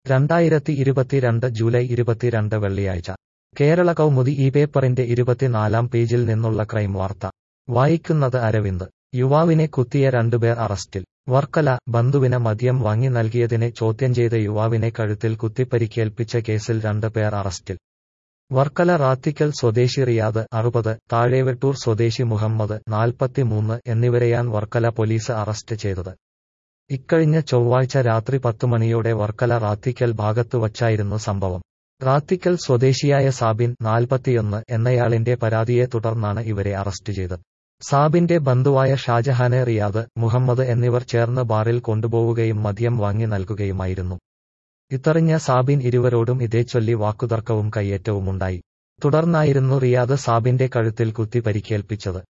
രണ്ടായിരത്തി ഇരുപത്തിരണ്ട് ജൂലൈ ഇരുപത്തിരണ്ട് വെള്ളിയാഴ്ച കേരള കൗമുദി ഈ പേപ്പറിന്റെ ഇരുപത്തിനാലാം പേജിൽ നിന്നുള്ള ക്രൈം വാർത്ത വായിക്കുന്നത് അരവിന്ദ് യുവാവിനെ കുത്തിയ രണ്ടുപേർ അറസ്റ്റിൽ വർക്കല ബന്ധുവിന് മദ്യം വാങ്ങി നൽകിയതിനെ ചോദ്യം ചെയ്ത യുവാവിനെ കഴുത്തിൽ കുത്തിപ്പരിക്കേൽപ്പിച്ച കേസിൽ രണ്ട് പേർ അറസ്റ്റിൽ വർക്കല റാത്തിക്കൽ സ്വദേശി റിയാദ് അറുപത് താഴേവെട്ടൂർ സ്വദേശി മുഹമ്മദ് നാൽപ്പത്തിമൂന്ന് എന്നിവരെയാണ് വർക്കല പോലീസ് അറസ്റ്റ് ചെയ്തത് ഇക്കഴിഞ്ഞ ചൊവ്വാഴ്ച രാത്രി പത്തു മണിയോടെ വർക്കല റാത്തിക്കൽ ഭാഗത്തു വച്ചായിരുന്നു സംഭവം റാത്തിക്കൽ സ്വദേശിയായ സാബിൻ നാൽപ്പത്തിയൊന്ന് എന്നയാളിന്റെ പരാതിയെ തുടർന്നാണ് ഇവരെ അറസ്റ്റ് ചെയ്തത് സാബിന്റെ ബന്ധുവായ ഷാജഹാനെ റിയാദ് മുഹമ്മദ് എന്നിവർ ചേർന്ന് ബാറിൽ കൊണ്ടുപോവുകയും മദ്യം വാങ്ങി നൽകുകയുമായിരുന്നു ഇത്തറിഞ്ഞ സാബിൻ ഇരുവരോടും ഇതേച്ചൊല്ലി വാക്കുതർക്കവും കയ്യേറ്റവുമുണ്ടായി തുടർന്നായിരുന്നു റിയാദ് സാബിന്റെ കഴുത്തിൽ കുത്തി പരിക്കേൽപ്പിച്ചത്